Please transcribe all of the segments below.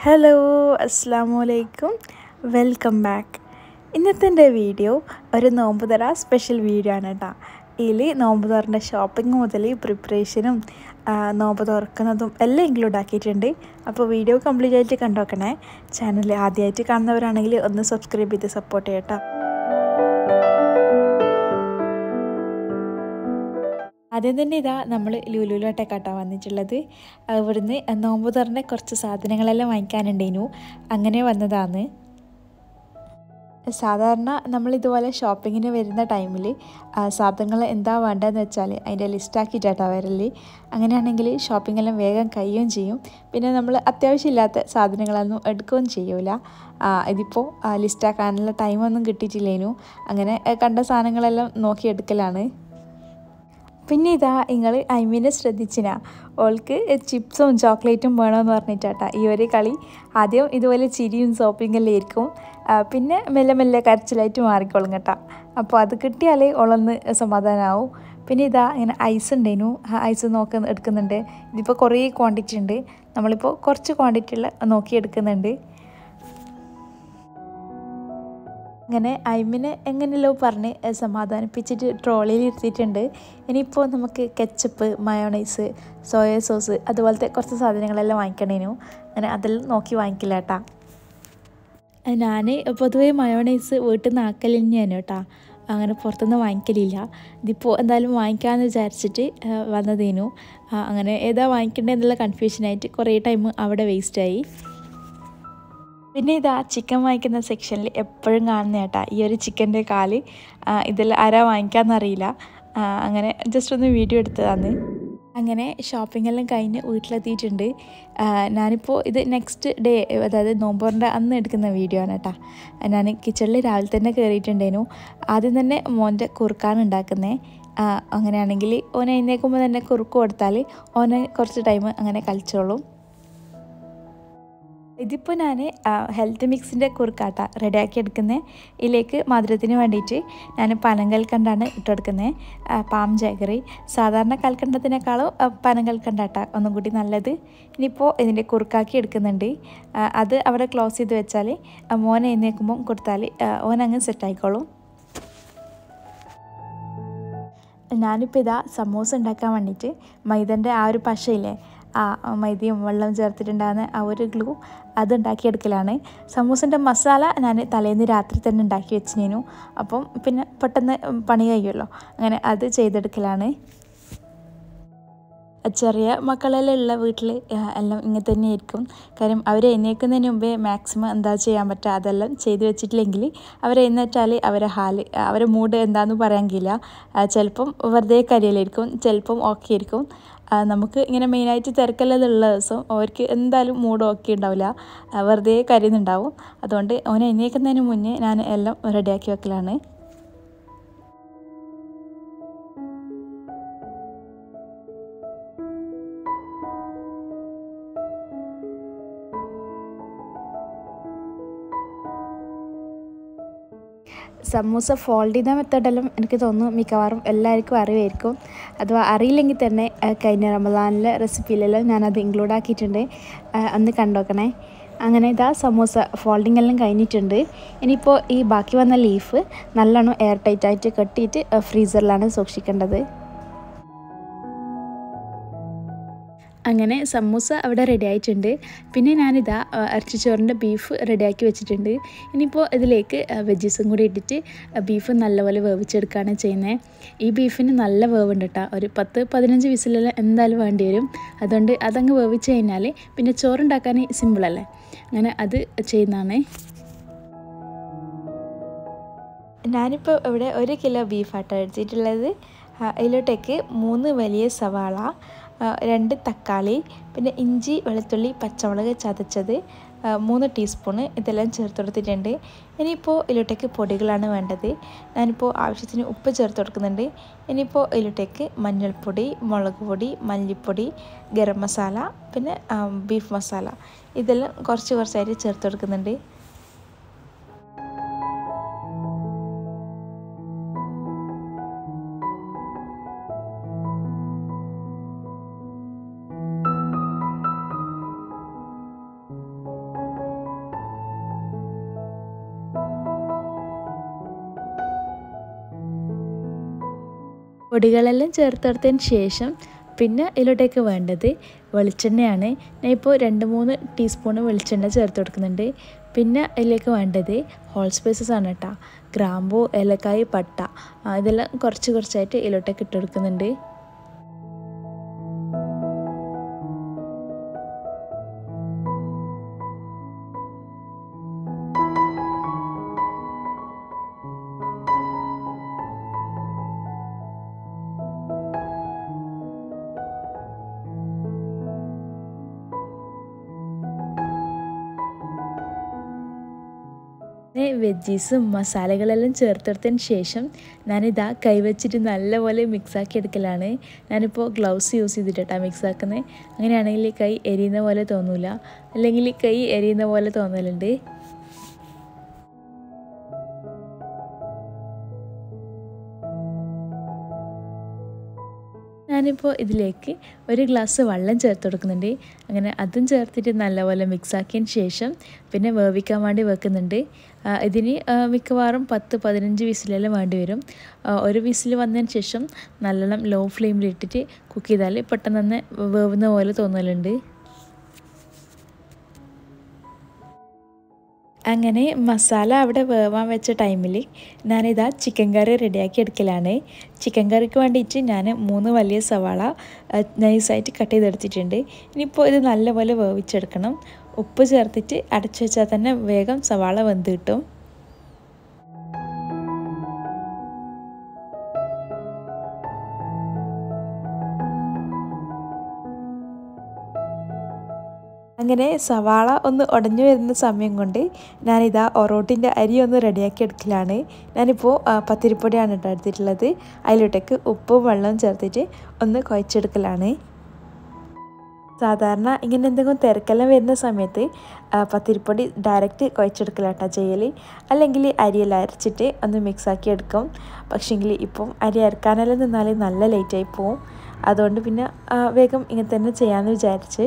hello അസ്സാം വലൈക്കും welcome back ഇന്നത്തെ എൻ്റെ വീഡിയോ ഒരു നോമ്പ് തറ സ്പെഷ്യൽ വീഡിയോ ആണ് കേട്ടോ ഇതിൽ നോമ്പ് തുറൻ്റെ ഷോപ്പിംഗ് മുതൽ പ്രിപ്പറേഷനും നോമ്പ് തുറക്കുന്നതും എല്ലാം ഇൻക്ലൂഡ് ആക്കിയിട്ടുണ്ട് അപ്പോൾ വീഡിയോ കംപ്ലീറ്റ് ആയിട്ട് കണ്ടോക്കണേ ചാനൽ ആദ്യമായിട്ട് കാണുന്നവരാണെങ്കിൽ ഒന്ന് സബ്സ്ക്രൈബ് ചെയ്ത് സപ്പോർട്ട് ചെയ്യട്ടോ ആദ്യം തന്നെ ഇതാ നമ്മൾ ലുലുലോട്ടേക്കാട്ടാണ് വന്നിട്ടുള്ളത് ഇവിടുന്ന് നോമ്പ് തുറന്ന കുറച്ച് സാധനങ്ങളെല്ലാം വാങ്ങിക്കാനുണ്ടേനു അങ്ങനെ വന്നതാണ് സാധാരണ നമ്മൾ ഇതുപോലെ ഷോപ്പിങ്ങിന് വരുന്ന ടൈമിൽ സാധനങ്ങൾ എന്താ വേണ്ടതെന്ന് വെച്ചാൽ അതിൻ്റെ ലിസ്റ്റാക്കിയിട്ടാണ് വരല് അങ്ങനെയാണെങ്കിൽ ഷോപ്പിംഗ് എല്ലാം വേഗം കഴിയുകയും ചെയ്യും പിന്നെ നമ്മൾ അത്യാവശ്യമില്ലാത്ത സാധനങ്ങളൊന്നും എടുക്കുകയും ചെയ്യൂല ഇതിപ്പോൾ ലിസ്റ്റാക്കാനുള്ള ടൈമൊന്നും കിട്ടിയിട്ടില്ലേനു അങ്ങനെ കണ്ട സാധനങ്ങളെല്ലാം നോക്കിയെടുക്കലാണ് പിന്നെ ഇതാ നിങ്ങൾ ഐമീനെ ശ്രദ്ധിച്ചിനാ ഓൾക്ക് ചിപ്സും ചോക്ലേറ്റും വേണമെന്ന് പറഞ്ഞിട്ടാട്ടാ ഈ ഒരു കളി ആദ്യം ഇതുപോലെ ചിരിയും സോപ്പിങ്ങെല്ലാം ആയിരിക്കും പിന്നെ മെല്ലെ മെല്ലെ കരച്ചിലായിട്ട് മാറിക്കോളും കേട്ടോ അപ്പോൾ അത് കിട്ടിയാലേ ഓളൊന്ന് സമാധാനമാവും പിന്നെ ഇതാ ഇങ്ങനെ ഐസ് ഉണ്ടേനു ഐസ് നോക്ക എടുക്കുന്നുണ്ട് ഇതിപ്പോൾ കുറേ ക്വാണ്ടിറ്റി ഉണ്ട് നമ്മളിപ്പോൾ കുറച്ച് ക്വാണ്ടിറ്റിയുള്ള നോക്കി എടുക്കുന്നുണ്ട് അങ്ങനെ ഐമിനെ എങ്ങനെയല്ലോ പറഞ്ഞ് സമാധാനിപ്പിച്ചിട്ട് ട്രോളിയിൽ ഇരുത്തിയിട്ടുണ്ട് ഇനിയിപ്പോൾ നമുക്ക് കെച്ചപ്പ് മയോണൈസ് സോയ സോസ് അതുപോലത്തെ കുറച്ച് സാധനങ്ങളെല്ലാം വാങ്ങിക്കണേനു അങ്ങനെ അതെല്ലാം നോക്കി വാങ്ങിക്കില്ല കേട്ടാ ഞാൻ പൊതുവേ മയോണൈസ് വീട്ടിൽ നിന്ന് ആക്കൽ തന്നെയാണ് കേട്ടാ അങ്ങനെ പുറത്തുനിന്ന് വാങ്ങിക്കലില്ല ഇതിപ്പോൾ എന്തായാലും വാങ്ങിക്കാമെന്ന് വിചാരിച്ചിട്ട് വന്നതേനു അങ്ങനെ ഏതാ വാങ്ങിക്കേണ്ടതെന്നുള്ള കൺഫ്യൂഷനായിട്ട് കുറേ ടൈം അവിടെ വേസ്റ്റായി പിന്നെ ഇതാ ചിക്കൻ വാങ്ങിക്കുന്ന സെക്ഷനിൽ എപ്പോഴും കാണുന്ന കേട്ടാ ഈ ഒരു ചിക്കൻ്റെ കാല് ഇതെല്ലാം ആരാ വാങ്ങിക്കാമെന്നറിയില്ല അങ്ങനെ ജസ്റ്റ് ഒന്ന് വീഡിയോ എടുത്തതാണ് അങ്ങനെ ഷോപ്പിംഗ് എല്ലാം കഴിഞ്ഞ് വീട്ടിലെത്തിയിട്ടുണ്ട് ഞാനിപ്പോൾ ഇത് നെക്സ്റ്റ് ഡേ അതായത് നോമ്പോറിൻ്റെ അന്ന് എടുക്കുന്ന വീഡിയോ ആണ് കേട്ടോ ഞാൻ കിച്ചണിൽ രാവിലെ തന്നെ കയറിയിട്ടുണ്ടേനു ആദ്യം തന്നെ മോൻ്റെ കുറുക്കാണ് ഉണ്ടാക്കുന്നത് അങ്ങനെയാണെങ്കിൽ ഓനെ എഴുന്നേൽക്കുമ്പോൾ തന്നെ കുറുക്ക് കൊടുത്താൽ ഓനെ കുറച്ച് ടൈം അങ്ങനെ കളിച്ചോളും ഇതിപ്പോൾ ഞാൻ ഹെൽത്ത് മിക്സിൻ്റെ കുറുക്കാട്ട റെഡിയാക്കി എടുക്കുന്നത് ഇതിലേക്ക് മധുരത്തിന് വേണ്ടിയിട്ട് ഞാൻ പനങ്കൽക്കണ്ടാണ് ഇട്ടെടുക്കുന്നത് പാം ജാഗറി സാധാരണ കൽക്കണ്ടത്തിനേക്കാളും പനങ്കൽക്കണ്ടാട്ട ഒന്നും കൂടി നല്ലത് ഇനിയിപ്പോൾ ഇതിൻ്റെ കുറുക്കാക്കി എടുക്കുന്നുണ്ട് അത് അവിടെ ക്ലോസ് ചെയ്ത് വെച്ചാൽ മോനെ എഴുന്നേൽക്കുമ്പം കൊടുത്താൽ ഓനങ്ങ് സെറ്റായിക്കോളും ഞാനിപ്പോൾ ഇതാ സമൂസ ഉണ്ടാക്കാൻ വേണ്ടിയിട്ട് മൈദൻ്റെ ആ ഒരു പശയില്ലേ ആ മൈദയും വെള്ളവും ചേർത്തിട്ടുണ്ടാകുന്ന ആ ഒരു ഗ്ലൂ അത് ഉണ്ടാക്കിയെടുക്കലാണ് സമൂസൻ്റെ മസാല ഞാൻ തലേന്ന് രാത്രി തന്നെ ഉണ്ടാക്കി വെച്ചിനു അപ്പം പിന്നെ പെട്ടെന്ന് പണി കഴിയുമല്ലോ അങ്ങനെ അത് ചെയ്തെടുക്കലാണ് ചെറിയ മക്കളെല്ലാം ഉള്ള വീട്ടിൽ എല്ലാം ഇങ്ങനെ തന്നെ ആയിരിക്കും കാര്യം അവർ എഴുന്നേൽക്കുന്നതിന് മുമ്പേ മാക്സിമം എന്താ ചെയ്യാൻ പറ്റുക അതെല്ലാം ചെയ്ത് വെച്ചിട്ടില്ലെങ്കിൽ അവർ എഴുന്നേറ്റാൽ അവരെ ഹാല് അവരെ മൂഡ് എന്താണെന്ന് പറയാൻ കഴിയില്ല ചിലപ്പം വെറുതെ കരിയലായിരിക്കും ചിലപ്പം ഓക്കെ ആയിരിക്കും നമുക്ക് ഇങ്ങനെ മെയിനായിട്ട് തിരക്കല്ലതുള്ള ദിവസം അവർക്ക് എന്തായാലും മൂഡ് ഓക്കെ ഉണ്ടാവില്ല വെറുതെ കരുതുന്നുണ്ടാവും അതുകൊണ്ട് ഓനെ എഴുന്നേൽക്കുന്നതിന് മുന്നേ ഞാൻ എല്ലാം റെഡിയാക്കി വെക്കലാണ് സമൂസ ഫോൾഡ് ചെയ്ത മെത്തേഡെല്ലാം എനിക്ക് തോന്നുന്നു മിക്കവാറും എല്ലാവർക്കും അറിവായിരിക്കും അഥവാ അറിയില്ലെങ്കിൽ തന്നെ കഴിഞ്ഞ റമദാനിലെ റെസിപ്പിയിലെല്ലാം ഞാനത് ഇൻക്ലൂഡ് ആക്കിയിട്ടുണ്ട് അന്ന് കണ്ടോക്കണേ അങ്ങനെ ഇതാ സമൂസ ഫോൾഡിംഗ് എല്ലാം കഴിഞ്ഞിട്ടുണ്ട് ഇനിയിപ്പോൾ ഈ ബാക്കി വന്ന ലീഫ് നല്ലോണം എയർ ടൈറ്റായിട്ട് കെട്ടിയിട്ട് ഫ്രീസറിലാണ് സൂക്ഷിക്കേണ്ടത് അങ്ങനെ സമൂസ അവിടെ റെഡി ആയിട്ടുണ്ട് പിന്നെ ഞാനിതാ ഇറച്ചിച്ചോറിൻ്റെ ബീഫ് റെഡിയാക്കി വെച്ചിട്ടുണ്ട് ഇനിയിപ്പോൾ ഇതിലേക്ക് വെജീസും കൂടി ഇട്ടിട്ട് ബീഫ് നല്ലപോലെ വേവിച്ചെടുക്കുകയാണ് ചെയ്യുന്നത് ഈ ബീഫിന് നല്ല വേവുണ്ട് കേട്ടോ ഒരു പത്ത് പതിനഞ്ച് വിസിലെല്ലാം എന്തായാലും വേണ്ടി വരും അതുകൊണ്ട് അതങ്ങ് വേവിച്ച് കഴിഞ്ഞാൽ പിന്നെ ചോറുണ്ടാക്കാൻ സിമ്പിളല്ലേ അങ്ങനെ അത് ചെയ്യുന്നതാണ് ഞാനിപ്പോൾ ഇവിടെ ഒരു കിലോ ബീഫാട്ടോ എടുത്തിട്ടുള്ളത് അതിലോട്ടേക്ക് മൂന്ന് വലിയ സവാള രണ്ട് തക്കാളി പിന്നെ ഇഞ്ചി വെളുത്തുള്ളി പച്ചമുളക് ചതച്ചത് മൂന്ന് ടീസ്പൂണ് ഇതെല്ലാം ചേർത്ത് കൊടുത്തിട്ടുണ്ട് ഇനിയിപ്പോൾ ഇതിലോട്ടേക്ക് പൊടികളാണ് വേണ്ടത് ഞാനിപ്പോൾ ആവശ്യത്തിന് ഉപ്പ് ചേർത്ത് കൊടുക്കുന്നുണ്ട് ഇനിയിപ്പോൾ ഇതിലോട്ടേക്ക് മഞ്ഞൾപ്പൊടി മുളക് പൊടി മല്ലിപ്പൊടി ഗരം മസാല പിന്നെ ബീഫ് മസാല ഇതെല്ലാം കുറച്ച് കുറച്ചായിട്ട് ചേർത്ത് കൊടുക്കുന്നുണ്ട് പൊടികളെല്ലാം ചേർത്തെടുത്തതിന് ശേഷം പിന്നെ ഇതിലോട്ടേക്ക് വേണ്ടത് വെളിച്ചെണ്ണയാണ് ഞാൻ ഇപ്പോൾ രണ്ട് മൂന്ന് ടീസ്പൂൺ വെളിച്ചെണ്ണ ചേർത്ത് കൊടുക്കുന്നുണ്ട് പിന്നെ ഇതിലേക്ക് വേണ്ടത് ഹോൾ സ്പൈസസ് ആണ് കേട്ടോ ഗ്രാമ്പൂ ഏലക്കായ് പട്ട ഇതെല്ലാം കുറച്ച് കുറച്ചായിട്ട് ഇതിലോട്ടേക്ക് ഇട്ട് കൊടുക്കുന്നുണ്ട് വെജീസും മസാലകളെല്ലാം ചേർത്തെടുത്തതിന് ശേഷം ഞാനിതാ കൈവച്ചിട്ട് നല്ലപോലെ മിക്സാക്കി എടുക്കലാണ് ഞാനിപ്പോൾ ഗ്ലൗസ് യൂസ് ചെയ്തിട്ടാണ് മിക്സാക്കുന്നത് അങ്ങനെയാണെങ്കിൽ കൈ എരിയുന്ന പോലെ തോന്നില്ല അല്ലെങ്കിൽ കൈ എരിയുന്ന പോലെ തോന്നലുണ്ട് ഞാനിപ്പോൾ ഇതിലേക്ക് ഒരു ഗ്ലാസ് വെള്ളം ചേർത്ത് കൊടുക്കുന്നുണ്ട് അങ്ങനെ അതും ചേർത്തിട്ട് നല്ലപോലെ മിക്സാക്കിയതിന് ശേഷം പിന്നെ വേവിക്കാൻ വേണ്ടി വെക്കുന്നുണ്ട് ഇതിന് മിക്കവാറും പത്ത് പതിനഞ്ച് വിസിലെല്ലാം വേണ്ടി വരും ഒരു വിസിൽ വന്നതിന് ശേഷം നല്ലോണം ലോ ഫ്ലെയിമിൽ ഇട്ടിട്ട് കുക്ക് ചെയ്താൽ പെട്ടെന്ന് തന്നെ വേവുന്ന പോലെ തോന്നലുണ്ട് അങ്ങനെ മസാല അവിടെ വേവാൻ വെച്ച ടൈമിൽ ഞാനിതാ ചിക്കൻ കറി റെഡിയാക്കി എടുക്കലാണ് ചിക്കൻ കറിക്ക് വേണ്ടിയിട്ട് ഞാൻ മൂന്ന് വലിയ സവാള നൈസായിട്ട് കട്ട് ചെയ്തെടുത്തിട്ടുണ്ട് ഇനിയിപ്പോൾ ഇത് നല്ലപോലെ വേവിച്ചെടുക്കണം ഉപ്പ് ചേർത്തിട്ട് അടച്ചു വെച്ചാൽ തന്നെ വേഗം സവാള വെന്ത് കിട്ടും അങ്ങനെ സവാള ഒന്ന് ഉടഞ്ഞു വരുന്ന സമയം കൊണ്ട് ഞാനിതാ ഒറോട്ടിൻ്റെ അരി ഒന്ന് റെഡിയാക്കി എടുക്കലാണ് ഞാനിപ്പോൾ പത്തിരിപ്പൊടിയാണ് കേട്ടോ എടുത്തിട്ടുള്ളത് അതിലോട്ടേക്ക് ഉപ്പും വെള്ളവും ചേർത്തിട്ട് ഒന്ന് കുഴച്ചെടുക്കലാണ് സാധാരണ ഇങ്ങനെ എന്തെങ്കിലും തിരക്കെല്ലാം വരുന്ന സമയത്ത് പത്തിരിപ്പൊടി ഡയറക്റ്റ് കുഴച്ചെടുക്കലാട്ടോ ചെയ്യൽ അല്ലെങ്കിൽ അരിയെല്ലാം അരച്ചിട്ട് ഒന്ന് മിക്സാക്കി എടുക്കും പക്ഷേങ്കിൽ ഇപ്പം അരി അരക്കാനെല്ലാം നിന്നാൽ നല്ല ലേറ്റായി പോവും അതുകൊണ്ട് പിന്നെ വേഗം ഇങ്ങനെ തന്നെ ചെയ്യാമെന്ന് വിചാരിച്ച്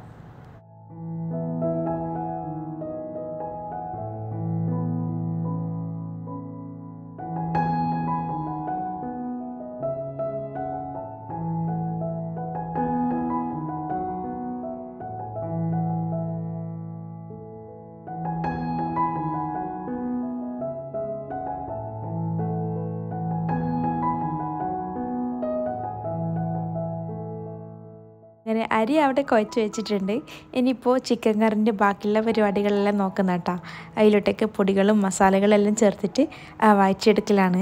അങ്ങനെ അരി അവിടെ കുഴച്ച് വെച്ചിട്ടുണ്ട് ഇനിയിപ്പോൾ ചിക്കൻ കറിൻ്റെ ബാക്കിയുള്ള പരിപാടികളെല്ലാം നോക്കുന്ന കേട്ടോ അതിലോട്ടേക്ക് പൊടികളും മസാലകളെല്ലാം ചേർത്തിട്ട് വായിച്ചെടുക്കലാണ്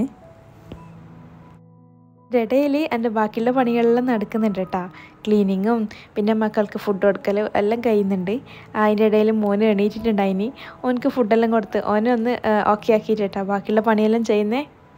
ഇടയിൽ എൻ്റെ ബാക്കിയുള്ള പണികളെല്ലാം നടക്കുന്നുണ്ട് കേട്ടോ ക്ലീനിങ്ങും പിന്നെ മക്കൾക്ക് ഫുഡ് കൊടുക്കലും എല്ലാം കഴിയുന്നുണ്ട് അതിൻ്റെ ഇടയിൽ മോന് എണീറ്റിട്ടുണ്ടായിനി ഓനക്ക് ഫുഡെല്ലാം കൊടുത്ത് ഓനെ ഒന്ന് ഓക്കെ ആക്കിയിട്ട് കേട്ടോ ബാക്കിയുള്ള പണിയെല്ലാം ചെയ്യുന്നേ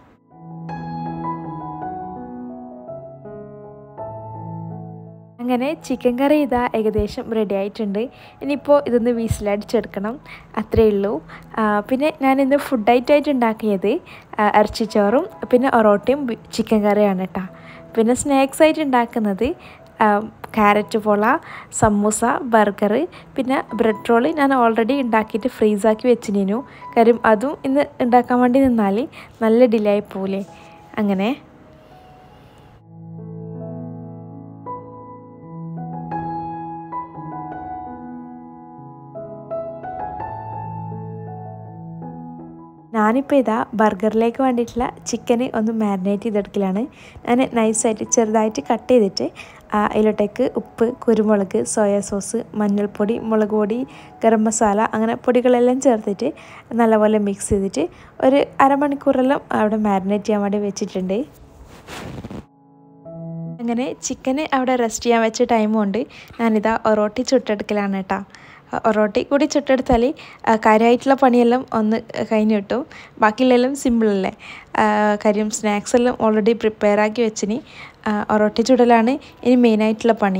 അങ്ങനെ ചിക്കൻ കറി ഇതാ ഏകദേശം റെഡി ആയിട്ടുണ്ട് ഇനിയിപ്പോൾ ഇതൊന്ന് വീസിലടിച്ചെടുക്കണം അത്രയേ ഉള്ളൂ പിന്നെ ഞാനിന്ന് ഫുഡ് ഐറ്റമായിട്ട് ഉണ്ടാക്കിയത് ഇറച്ചിച്ചോറും പിന്നെ ഒറോട്ടയും ചിക്കൻ കറിയാണ് കേട്ടോ പിന്നെ സ്നാക്സ് ആയിട്ട് ഉണ്ടാക്കുന്നത് ക്യാരറ്റ് പോള സമൂസ ബർഗർ പിന്നെ ബ്രെഡ് റോള് ഞാൻ ഓൾറെഡി ഉണ്ടാക്കിയിട്ട് ഫ്രീസാക്കി വെച്ചിനു കാര്യം അതും ഇന്ന് ഉണ്ടാക്കാൻ വേണ്ടി നിന്നാൽ നല്ല ഡിലേ ആയി പോവില്ലേ അങ്ങനെ ഞാനിപ്പോൾ ഇതാ ബർഗറിലേക്ക് വേണ്ടിയിട്ടുള്ള ചിക്കന് ഒന്ന് മാരിനേറ്റ് ചെയ്തെടുക്കലാണ് ഞാൻ നൈസായിട്ട് ചെറുതായിട്ട് കട്ട് ചെയ്തിട്ട് അതിലോട്ടേക്ക് ഉപ്പ് കുരുമുളക് സോയാ സോസ് മഞ്ഞൾപ്പൊടി മുളക് പൊടി ഗരം മസാല അങ്ങനെ പൊടികളെല്ലാം ചേർത്തിട്ട് നല്ലപോലെ മിക്സ് ചെയ്തിട്ട് ഒരു അരമണിക്കൂറെല്ലാം അവിടെ മാരിനേറ്റ് ചെയ്യാൻ വേണ്ടി വെച്ചിട്ടുണ്ട് അങ്ങനെ ചിക്കന് അവിടെ റെസ്റ്റ് ചെയ്യാൻ വെച്ച ടൈം കൊണ്ട് ഞാനിതാ ഒറോട്ടി ചുട്ടെടുക്കലാണ് കേട്ടോ ഒറോട്ടി കൂടി ചുട്ടെടുത്താൽ കാര്യമായിട്ടുള്ള പണിയെല്ലാം ഒന്ന് കഴിഞ്ഞ് കിട്ടും ബാക്കിയുള്ളതെല്ലാം സിമ്പിളല്ലേ കാര്യം സ്നാക്സ് എല്ലാം ഓൾറെഡി പ്രിപ്പയർ ആക്കി വെച്ചിന് ഒറോട്ടി ചുടലാണ് ഇനി മെയിനായിട്ടുള്ള പണി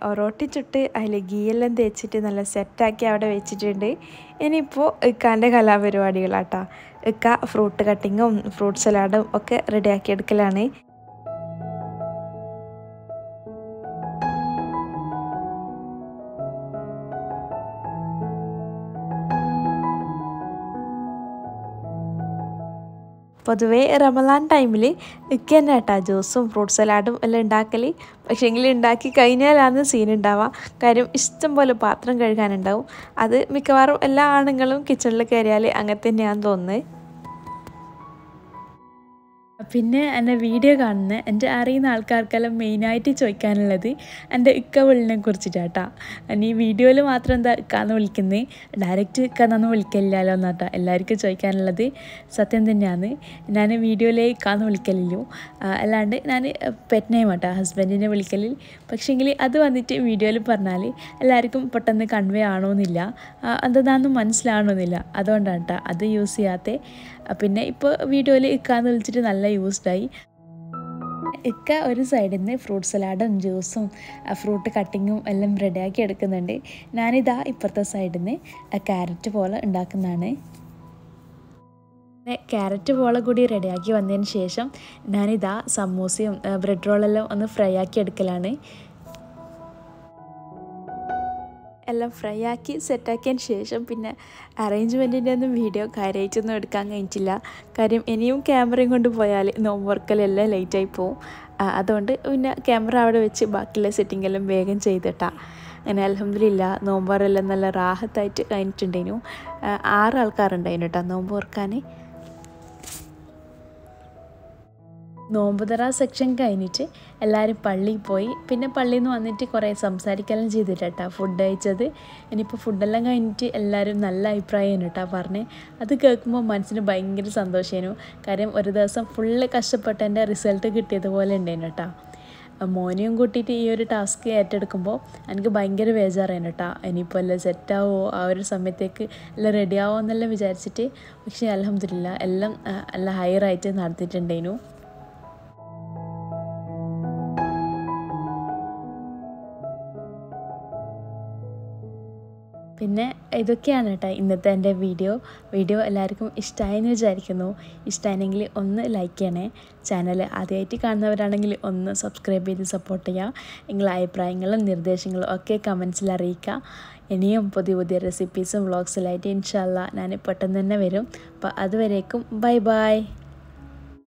ഒറോട്ടി ചുട്ട് അതിൽ ഗീയെല്ലാം തേച്ചിട്ട് നല്ല സെറ്റാക്കി അവിടെ വെച്ചിട്ടുണ്ട് ഇനിയിപ്പോൾ ഇക്കാൻ്റെ കലാപരിപാടികളാട്ടാ ഇക്ക ഫ്രൂട്ട് കട്ടിങ്ങും ഫ്രൂട്ട് സലാഡും ഒക്കെ റെഡിയാക്കി എടുക്കലാണ് പൊതുവേ റമദാൻ ടൈമിൽ ഇക്ക തന്നെ കേട്ടോ ജ്യൂസും ഫ്രൂട്ട് സലാഡും എല്ലാം ഉണ്ടാക്കൽ പക്ഷേ എങ്കിൽ ഉണ്ടാക്കി കഴിഞ്ഞാലാണ് സീൻ ഉണ്ടാവുക കാര്യം ഇഷ്ടം പോലെ പാത്രം കഴുകാനുണ്ടാവും അത് മിക്കവാറും എല്ലാ ആണുങ്ങളും കിച്ചണിൽ കയറിയാൽ അങ്ങനെ തന്നെയാണെന്ന് തോന്നുന്നത് പിന്നെ എൻ്റെ വീഡിയോ കാണുന്ന എൻ്റെ അറിയുന്ന ആൾക്കാർക്കെല്ലാം മെയിനായിട്ട് ചോദിക്കാനുള്ളത് എൻ്റെ ഇക്ക വിളിനെ കുറിച്ചിട്ടാട്ടാ ഈ വീഡിയോയിൽ മാത്രം എന്താ ഇക്കാന്ന് വിളിക്കുന്നത് ഡയറക്റ്റ് ഇക്കാന്നൊന്നും വിളിക്കലില്ലല്ലോ എന്നാട്ടാ എല്ലാവർക്കും ചോദിക്കാനുള്ളത് സത്യം തന്നെയാണ് ഞാൻ വീഡിയോയിലേ ഇക്കാന്ന് വിളിക്കലില്ലോ അല്ലാണ്ട് ഞാൻ പെറ്റ് നെയിം ആട്ടാ ഹസ്ബൻഡിനെ വിളിക്കലിൽ പക്ഷേങ്കിൽ അത് വന്നിട്ട് വീഡിയോയിൽ പറഞ്ഞാൽ എല്ലാവർക്കും പെട്ടെന്ന് കൺവേ ആണോന്നില്ല എന്താണെന്ന് മനസ്സിലാവണമെന്നില്ല അതുകൊണ്ടാണ് കേട്ടോ അത് യൂസ് ചെയ്യാത്ത പിന്നെ ഇപ്പോൾ വീഡിയോയിൽ ഇക്കാന്ന് വിളിച്ചിട്ട് നല്ല യൂസ്ഡായി ഇക്ക ഒരു സൈഡിൽ നിന്ന് ഫ്രൂട്ട് സലാഡും ജ്യൂസും ഫ്രൂട്ട് കട്ടിങ്ങും എല്ലാം റെഡിയാക്കി എടുക്കുന്നുണ്ട് ഞാനിതാ ഇപ്പുറത്തെ സൈഡിൽ നിന്ന് ക്യാരറ്റ് പോലെ ഉണ്ടാക്കുന്നതാണ് ക്യാരറ്റ് പോലെ കൂടി റെഡിയാക്കി വന്നതിന് ശേഷം ഞാനിതാ സമൂസയും ബ്രെഡ് റോളെല്ലാം ഒന്ന് ഫ്രൈ ആക്കി എടുക്കലാണ് എല്ലാം ഫ്രൈ ആക്കി സെറ്റാക്കിയതിന് ശേഷം പിന്നെ അറേഞ്ച്മെൻറ്റിൻ്റെ ഒന്നും വീഡിയോ കാര്യമായിട്ടൊന്നും എടുക്കാൻ കഴിഞ്ഞിട്ടില്ല കാര്യം ഇനിയും ക്യാമറയും കൊണ്ട് പോയാൽ നോമ്പ് വർക്കലെല്ലാം ലേറ്റായി പോവും അതുകൊണ്ട് പിന്നെ ക്യാമറ അവിടെ വെച്ച് ബാക്കിയുള്ള സെറ്റിംഗ് എല്ലാം വേഗം ചെയ്തിട്ടാ അങ്ങനെ അലഹമില്ല നോമ്പോറെല്ലാം നല്ല റാഹത്തായിട്ട് കഴിഞ്ഞിട്ടുണ്ടേനു ആറ് ആൾക്കാരുണ്ടായിരുന്നു കേട്ടോ നോമ്പ് ഓർക്കാൻ നോമ്പുതറ സെക്ഷൻ കഴിഞ്ഞിട്ട് എല്ലാവരും പള്ളിയിൽ പോയി പിന്നെ പള്ളിയിൽ നിന്ന് വന്നിട്ട് കുറേ സംസാരിക്കെല്ലാം ചെയ്തിട്ടാ ഫുഡ് കഴിച്ചത് ഇനിയിപ്പോൾ ഫുഡെല്ലാം കഴിഞ്ഞിട്ട് എല്ലാവരും നല്ല അഭിപ്രായം കേട്ടോ പറഞ്ഞ് അത് കേൾക്കുമ്പോൾ മനസ്സിന് ഭയങ്കര സന്തോഷമായിരുന്നു കാര്യം ഒരു ദിവസം ഫുള്ള് കഷ്ടപ്പെട്ട് എൻ്റെ റിസൾട്ട് കിട്ടിയതുപോലെ ഉണ്ടായിരുന്നു കേട്ടോ മോനെയും കൂട്ടിയിട്ട് ഈ ഒരു ടാസ്ക് ഏറ്റെടുക്കുമ്പോൾ എനിക്ക് ഭയങ്കര ബേജാറായിരുന്നു കേട്ടോ ഇനിയിപ്പോൾ എല്ലാം സെറ്റാവോ ആ ഒരു സമയത്തേക്ക് എല്ലാം റെഡി ആവോ എന്നെല്ലാം വിചാരിച്ചിട്ട് പക്ഷേ അലഹമില്ല എല്ലാം എല്ലാം ഹയറായിട്ട് നടത്തിയിട്ടുണ്ടായിരുന്നു പിന്നെ ഇതൊക്കെയാണ് കേട്ടോ ഇന്നത്തെ എൻ്റെ വീഡിയോ വീഡിയോ എല്ലാവർക്കും ഇഷ്ടമായെന്ന് വിചാരിക്കുന്നു ഇഷ്ടമായെങ്കിൽ ഒന്ന് ലൈക്ക് ചെയ്യണേ ചാനൽ ആദ്യമായിട്ട് കാണുന്നവരാണെങ്കിൽ ഒന്ന് സബ്സ്ക്രൈബ് ചെയ്ത് സപ്പോർട്ട് ചെയ്യുക നിങ്ങളുടെ അഭിപ്രായങ്ങളും നിർദ്ദേശങ്ങളും ഒക്കെ കമൻസിൽ അറിയിക്കുക ഇനിയും പുതിയ പുതിയ റെസിപ്പീസും വ്ളോഗ്സിലായിട്ട് ഇൻഷാല്ല ഞാൻ പെട്ടെന്ന് തന്നെ വരും അപ്പോൾ അതുവരേക്കും ബൈ ബൈ